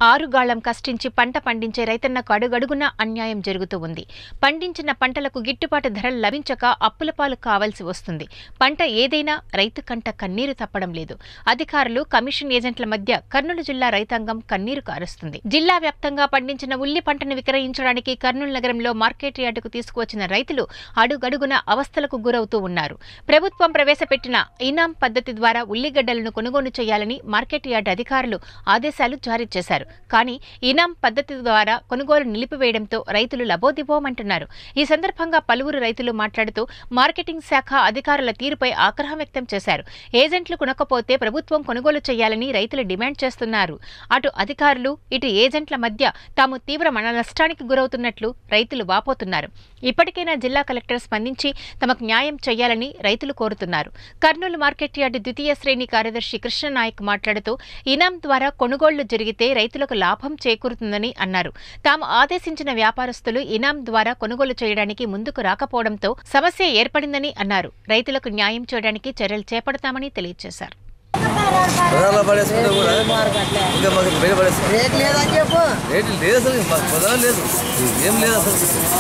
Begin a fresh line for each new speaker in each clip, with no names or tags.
ఆరుగాళ్లం కష్టించి పంట పండించే రైతన్నకు అడుగడుగునా అన్యాయం జరుగుతూ ఉంది పండించిన పంటలకు గిట్టుబాటు ధరలు లభించక అప్పుల పాలు కావాల్సి వస్తుంది పంట ఏదైనా రైతు కంట కన్నీరు తప్పడం లేదు అధికారులు కమిషన్ ఏజెంట్ల మధ్య కర్నూలు జిల్లా రైతాంగం కన్నీరు కారుస్తుంది జిల్లా వ్యాప్తంగా పండించిన ఉల్లి పంటను విక్రయించడానికి కర్నూలు నగరంలో మార్కెట్ యార్డుకు తీసుకువచ్చిన రైతులు అడుగడుగున అవస్థలకు గురవుతూ ఉన్నారు ప్రభుత్వం ప్రవేశపెట్టిన ఇనాం పద్ధతి ద్వారా ఉల్లిగడ్డలను కొనుగోలు చేయాలని మార్కెట్ యార్డ్ అధికారులు ఆదేశాలు జారీ చేశారు కానీ ఇనాం పద్ధతి ద్వారా కొనుగోలు నిలిపివేయడంతో రైతులు లబోదిబోమంటున్నారు ఈ సందర్భంగా పలువురు రైతులు మాట్లాడుతూ మార్కెటింగ్ శాఖ అధికారుల తీరుపై ఆగ్రహం వ్యక్తం చేశారు ఏజెంట్లు కొనకపోతే ప్రభుత్వం కొనుగోలు చేయాలని రైతులు డిమాండ్ చేస్తున్నారు అటు అధికారులు ఇటు ఏజెంట్ల మధ్య తాము తీవ్ర మన నష్టానికి గురవుతున్నట్లు రైతులు వాపోతున్నారు ఇప్పటికైనా జిల్లా కలెక్టర్ స్పందించి తమకు న్యాయం చేయాలని రైతులు కోరుతున్నారు కర్నూలు మార్కెట్ యార్డు ద్వితీయ శ్రేణి కార్యదర్శి కృష్ణనాయక్ మాట్లాడుతూ ఇనాం ద్వారా కొనుగోళ్లు జరిగితే రైతులకు లాభం చేకూరుతుందని అన్నారు తాము ఆదేశించిన వ్యాపారస్తులు ఇనాం ద్వారా కొనుగోలు చేయడానికి ముందుకు రాకపోవడంతో సమస్య ఏర్పడిందని అన్నారు రైతులకు న్యాయం చేయడానికి చర్యలు చేపడతామని తెలియజేశారు
బజార్లో పడేసుకుంటే కూడా ఇంకా మాకు బయట పడేస్తాం
రేట్ లేదని చెప్పు
రేటు లేదు అసలు మాకు పొలం లేదు ఏం లేదు అసలు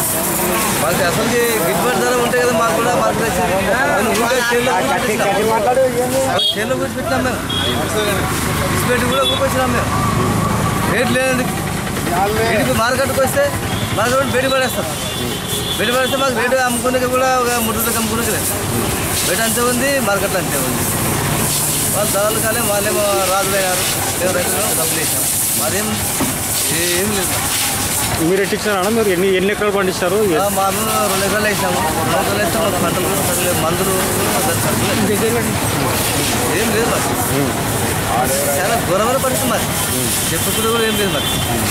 మాకు అసలు గిట్టుబాటు ధర ఉంటే కదా మాకు కూడా మార్కెట్ వచ్చేది. కానీ ఊరికే చేనులో కూర్చోబెట్టినాం. అవి చేనులో కూర్చోబెట్టినాం మేము ఇసుపెట్టి కూడా కూర్చొచ్చినాం మేము రేట్ లేదండి ఇంటికి మార్కెట్కి వస్తే మార్కెట్ బయట పడేస్తాం బయట పడేస్తే మాకు రేటు అమ్ముకునే కూడా ఒక మూడు రోజులకు అమ్ముకునే లేదు బయట అంతే ఉంది మార్కెట్లో అంతే ఉంది వాళ్ళు ధరలు కానీ వాళ్ళేమో రాజులయ్యారు మేము రైతులు డబ్బులు వేసాం మాదేం ఏం లేదు
మీరు ఎట్టించారా మీరు ఎన్ని ఎన్ని ఎకరాలు పండిస్తారు
ఆ, మా అన్న రెండు ఎకరాలు వేసినాము రెండు ఎకరాలు వేస్తే మాకు పంటలు సరిలేదు మందులు సరి- సరిలేదు. ఏం లేదు మరి చాలా ఘోరమైన పరిస్థితి మరి చెప్పుకుంటూ కూడా ఏం లేదు మరి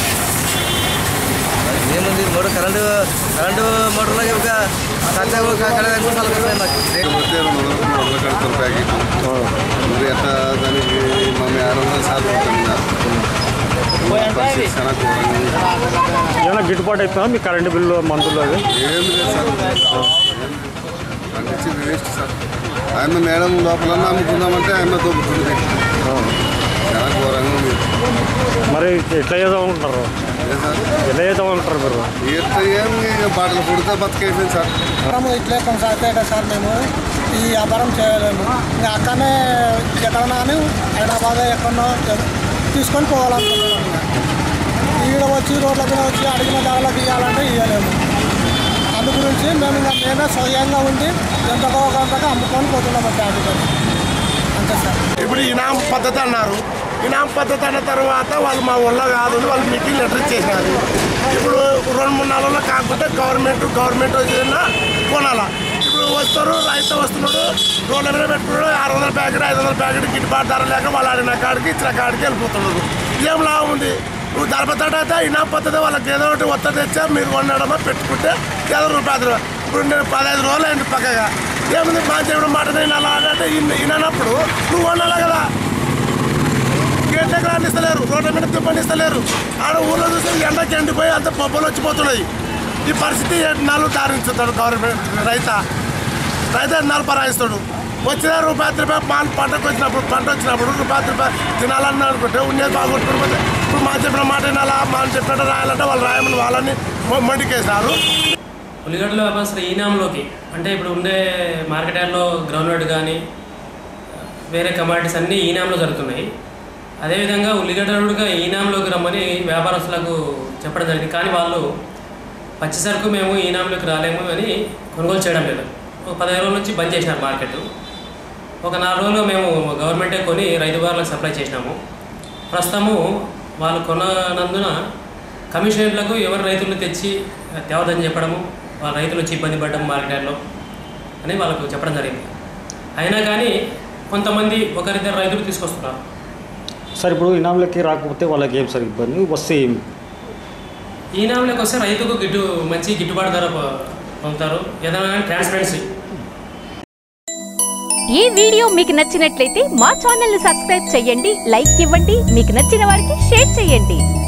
మరి ఏముంది మోటార్ కరెంటు కరెంటు మోటార్లకి ఒక కట్ట కూడా కట్ట కూడా సలకొస్తాయి మాకు రేటు
మధ్యాహ్నం మొదలు మొదలు కడతారు ప్యాకెట్ మరి ఎట్లా దానికి మమ్మీ ఆరు వందల సార్లు ఉంటుంది పరిస్థితి చాలా ఘోరంగా ఉంది.
ఏమైనా గిట్టుబాటు అవుతుందా మీ కరెంటు బిల్లు మందులు అవి
ఏం లేదు సార్ పండించింది వేస్ట్ సార్ ఆయన మేడం లోపల అమ్ముకుందామంటే ఆయన దొబ్బుతుంది చాలా ఘోరంగా ఉంది
మరి ఎట్లా చేద్దామనుకుంటారు
ఏ సార్
ఎట్లా చేద్దామనుకుంటారు మీరు
ఎట్లా ఏం ఇక బాటలు పుడితే బతికేసింది సార్
వ్యాపారం ఇట్లే కొనసాగితే కదా సార్ మేము ఈ వ్యాపారం చేయలేము ఇంకా అక్కడనే ఎక్కడన్నా అని హైదరాబాద్ ఎక్కడో తీసుకొని పోవాలనుకుంటున్నాం ఇంకా ఈడ వచ్చి రోడ్ల మీద వచ్చి అడిగిన ధరలకు ఇవ్వాలంటే ఇవ్వలేము అందు గురించి మేము ఇంకా మేమే స్వయంగా ఉండి ఎంతకో కొంతగా అమ్ముకొని పోతున్నాం అంటే అధికారి అంతే సార్
ఇప్పుడు ఇనాం పద్ధతి అన్నారు ఇనాం పద్ధతి అన్న తర్వాత వాళ్ళు మా ఊళ్ళో కాదు అని వాళ్ళు మీటింగ్ లెటర్ ఇచ్చేసినారు ఇప్పుడు రెండు మూడు నెలల్లో కాకపోతే గవర్నమెంట్ గవర్నమెంట్ వచ్చినా కొనాలా ఇప్పుడు వస్తారు రైతు వస్తున్నాడు రోడ్ల మీద పెట్టుకున్నాడు ఆరు వందల ప్యాకెట్ ఐదు వందల ప్యాకెట్ గిట్టుబాటు ధర లేక వాళ్ళు ఆడిన కాడికి ఇచ్చిన కాడికి వెళ్ళిపోతున్నాడు ఏం లాభం ఉంది నువ్వు ధరపతాడు అయితే ఇనాం పద్ధతి వాళ్ళకి ఏదో ఒకటి ఒత్తిడి తెచ్చా మీరు వండడమా పెట్టుకుంటే ఏదో రూపాయలు ఇప్పుడు నేను పదహైదు రోజులు అయింది పక్కగా ఏముంది మా దేవుడు మాట నేను అలా అంటే వినప్పుడు నువ్వు వండాలి కదా గేట్లకు రానిస్తలేరు రోడ్ల మీద తిప్పనిస్తలేరు ఆడ ఊళ్ళో చూస్తే ఎండకి ఎండిపోయి అంత పబ్బులు వచ్చిపోతున్నాయి ఈ పరిస్థితి నాలుగు దారించుతాడు గవర్నమెంట్ రైత రైతు నాలుగు పరాయిస్తాడు వచ్చిన రూపాయి రూపాయలు మాల్ పంటకు వచ్చినప్పుడు పంట వచ్చినప్పుడు రూపాయి రూపాయలు తినాలని అనుకుంటే ఉండేది బాగొట్టుకుంటే ఇప్పుడు మా చెప్పిన మాట వినాలా మా చెప్పినట్టు రాయాలంటే వాళ్ళు రాయమని వాళ్ళని మొ- మొండికేశారు
ఉల్లిగడ్డల వ్యాపారస్తులు ఈనాంలోకి అంటే ఇప్పుడు ఉండే మార్కెట్ యార్డ్లో గ్రౌండ్ నట్ కానీ వేరే కమాడిటీస్ అన్నీ ఈనాంలో జరుగుతున్నాయి అదేవిధంగా ఉల్లిగడ్డలు కూడా ఈనాంలోకి రమ్మని వ్యాపారస్తులకు చెప్పడం జరిగింది కానీ వాళ్ళు పచ్చి సరుకు మేము ఈనాంలోకి రాలేము అని కొనుగోలు చేయడం లేదు ఒక పదిహేను రోజుల నుంచి బంద్ చేసినారు మార్కెట్ ఒక నాలుగు రోజులు మేము గవర్నమెంటే కొని రైతు బారులకు సప్లై చేసినాము ప్రస్తుతము వాళ్ళు కొనందున కమిషనర్లకు ఎవరు రైతులను తెచ్చి తేవదని చెప్పడము వాళ్ళ రైతులు వచ్చి ఇబ్బంది పడడం మార్కెట్లో అని వాళ్ళకు చెప్పడం జరిగింది అయినా కానీ కొంతమంది ఒకరిద్దరు రైతులు తీసుకొస్తున్నారు
సార్ ఇప్పుడు ఇనాంలకి రాకపోతే వాళ్ళకి ఏం సార్ ఇబ్బంది వస్తే ఏం
ఈ నామలకు వస్తే రైతుకు గిట్టు మంచి గిట్టుబాటు ధర పొ- పొందుతారు ఏదైనా ట్రాన్స్పరెన్సీ
ఈ వీడియో మీకు నచ్చినట్లయితే మా ఛానల్ ని సబ్స్క్రైబ్ చేయండి లైక్ ఇవ్వండి మీకు నచ్చిన వారికి షేర్ చేయండి